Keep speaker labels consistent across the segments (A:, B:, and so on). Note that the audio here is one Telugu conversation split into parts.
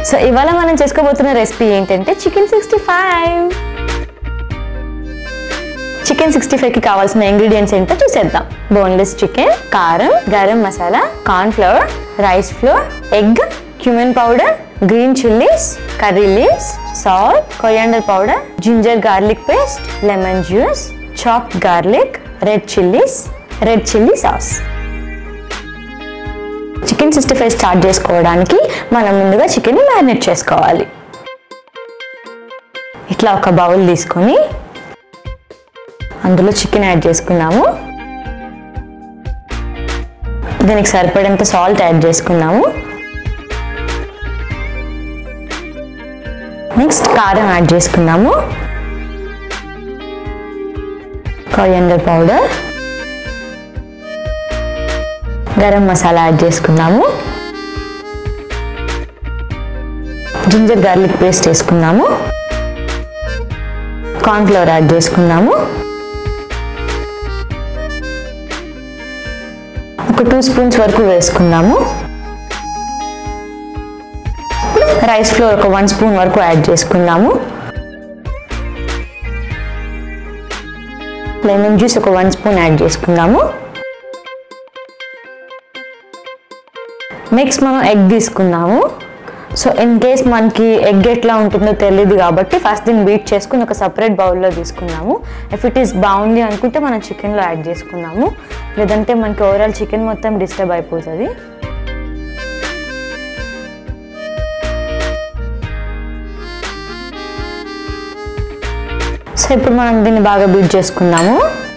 A: సో ఇవాళ మనం చేసుకోబోతున్న రెసిపీ ఏంటంటే chicken sixty five chicken sixty ఫైవ్కి కావాల్సిన ఇంగ్రీడియంట్స్ ఏంటో చూసేద్దాం బోన్లెస్ చికెన్ కారం garam masala corn flour rice flour egg cumin powder green chillies curry leaves salt coriander powder ginger garlic paste lemon juice chopped garlic red chillies red chilli sauce chicken sixty five start చేసుకోవడానికి మనం ముందుగా చికెన్ని మ్యారినేట్ చేసుకోవాలి ఇట్లా ఒక బౌల్ తీసుకొని అందులో చికెన్ యాడ్ చేసుకున్నాము దీనికి సరిపడేంత సాల్ట్ యాడ్ చేసుకున్నాము నెక్స్ట్ కారం యాడ్ చేసుకున్నాము coriander powder garam masala add చేసుకున్నాము జింజర్ గార్లిక్ పేస్ట్ వేసుకున్నాము కార్న్ఫ్లవర్ యాడ్ చేసుకున్నాము ఒక టూ స్పూన్స్ వరకు వేసుకున్నాము రైస్ ఫ్లోర్ ఒక వన్ స్పూన్ వరకు యాడ్ చేసుకున్నాము లెమన్ జ్యూస్ ఒక వన్ స్పూన్ యాడ్ చేసుకున్నాము నెక్స్ట్ మనం ఎగ్ తీసుకున్నాము సో ఇన్ కేస్ మనకి ఎగ్ ఎట్లా ఉంటుందో తెలియదు కాబట్టి ఫస్ట్ దీన్ని బీట్ చేసుకుని ఒక సపరేట్ బౌల్లో తీసుకున్నాము ఇఫ్ ఇట్ ఈస్ బాగుంది అనుకుంటే మనం చికెన్లో యాడ్ చేసుకున్నాము లేదంటే మనకి ఓవరాల్ చికెన్ మొత్తం డిస్టర్బ్ అయిపోతుంది సో ఇప్పుడు మనం దీన్ని బాగా బీట్ చేసుకుందాము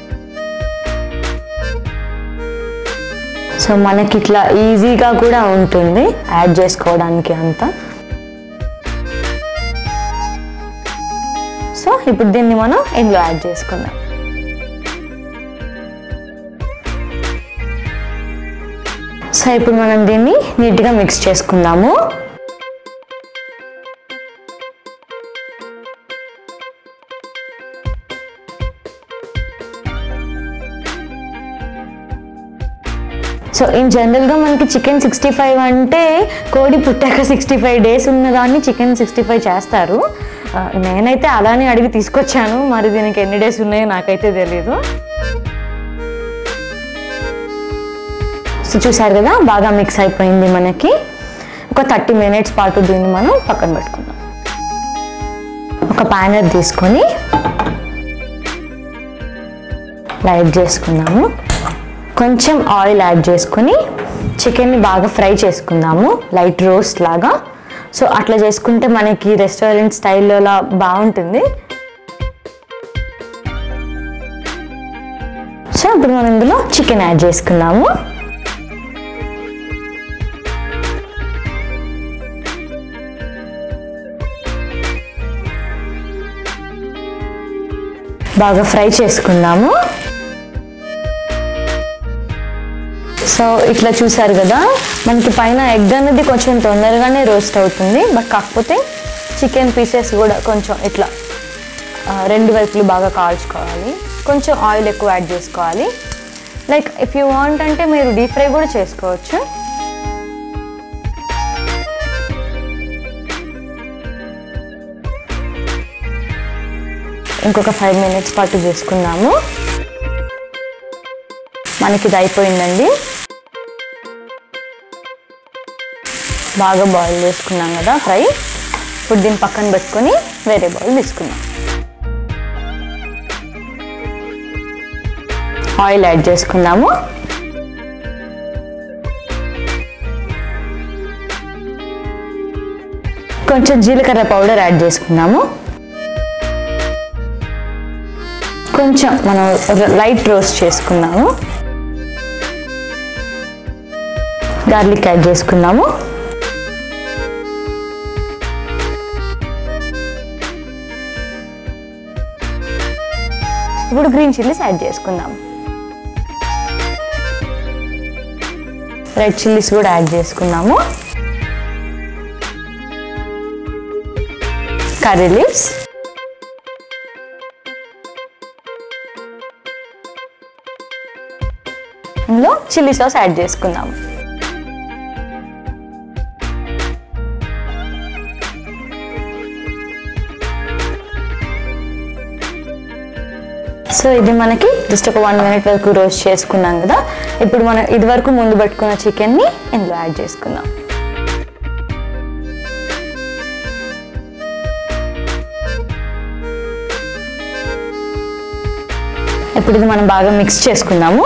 A: సో మనకి ఇట్లా ఈజీగా కూడా ఉంటుంది యాడ్ చేసుకోవడానికి అంతా సో ఇప్పుడు దీన్ని మనం ఇందులో యాడ్ చేసుకుందాం సో ఇప్పుడు మనం దీన్ని నీట్గా మిక్స్ చేసుకుందాము సో ఇన్ జనరల్గా మనకి చికెన్ సిక్స్టీ ఫైవ్ అంటే కోడి పుట్టాక సిక్స్టీ ఫైవ్ డేస్ ఉన్నదాన్ని చికెన్ సిక్స్టీ ఫైవ్ చేస్తారు ఆ, నేనైతే అలానే అడిగి తీసుకొచ్చాను మరి దీనికి ఎన్ని డేస్ ఉన్నాయో నాకైతే తెలియదు సో చూసారు కదా బాగా మిక్స్ అయిపోయింది మనకి ఒక థర్టీ మినిట్స్ పాటు దీన్ని మనం పక్కన పెట్టుకుందాం ఒక ప్యానర్ తీసుకొని లైట్ చేసుకుందాము కొంచెం ఆయిల్ యాడ్ చేసుకొని చికెన్ని బాగా ఫ్రై చేసుకుందాము లైట్ రోస్ట్ లాగా సో అట్లా చేసుకుంటే మనకి రెస్టారెంట్ స్టైల్లో బాగుంటుంది సో ఇప్పుడు మనం ఇందులో చికెన్ యాడ్ చేసుకుందాము బాగా ఫ్రై చేసుకుందాము సో ఇట్లా చూసారు కదా మనకి పైన ఎగ్ అనేది కొంచెం తొందరగానే రోస్ట్ అవుతుంది బట్ కాకపోతే చికెన్ పీసెస్ కూడా కొంచెం ఇట్లా ఆ, రెండు వైపులు బాగా కాల్చుకోవాలి కొంచెం ఆయిల్ ఎక్కువ యాడ్ చేసుకోవాలి లైక్ ఇఫ్ యూ వాంట్ అంటే మీరు డీప్ ఫ్రై కూడా చేసుకోవచ్చు ఇంకొక ఫైవ్ మినిట్స్ పాటు చేసుకుందాము మనకి ఇది అయిపోయిందండి బాగా బాయిల్ చేసుకున్నాం కదా ఫ్రై ఇప్పుడు దీన్ని పక్కన పెట్టుకొని వేరే బౌల్ తీసుకుందాం ఆయిల్ యాడ్ చేసుకుందాము కొంచెం జీలకర్ర పౌడర్ యాడ్ చేసుకుందాము కొంచెం మనం లైట్ రోస్ట్ చేసుకున్నాము గార్లిక్ యాడ్ చేసుకున్నాము ఇప్పుడు గ్రీన్ చిల్లీస్ యాడ్ చేసుకుందాం రెడ్ చిల్లీస్ కూడా యాడ్ చేసుకున్నాము కర్రీ లీవ్స్ ఇందులో చిల్లీ సాస్ యాడ్ చేసుకుందాం సో ఇది మనకి జస్ట్ ఒక వన్ మినిట్ వరకు రోస్ట్ చేసుకున్నాం కదా ఇప్పుడు మనం ఇది వరకు ముందు పెట్టుకున్న చికెన్ని ఇందులో యాడ్ చేసుకుందాం ఇప్పుడు ఇది మనం బాగా మిక్స్ చేసుకుందాము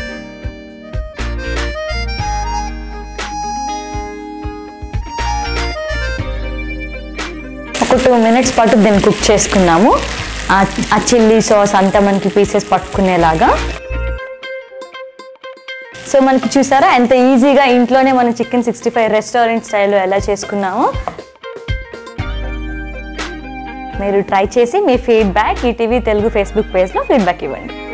A: ఒక టూ మినిట్స్ పాటు దీన్ని కుక్ చేసుకుందాము ఆ- ఆ చిల్లీ సాస్ అంతా మనకి పీసెస్ పట్టుకునేలాగా సో మనకి చూసారా ఎంత ఈజీగా ఇంట్లోనే మనం చికెన్ సిక్స్టీ ఫైవ్ రెస్టారెంట్ స్టైల్లో ఎలా చేసుకున్నామో మీరు ట్రై చేసి మీ ఫీడ్బ్యాక్ ఈటీవీ తెలుగు ఫేస్బుక్ పేజ్లో ఫీడ్బ్యాక్ ఇవ్వండి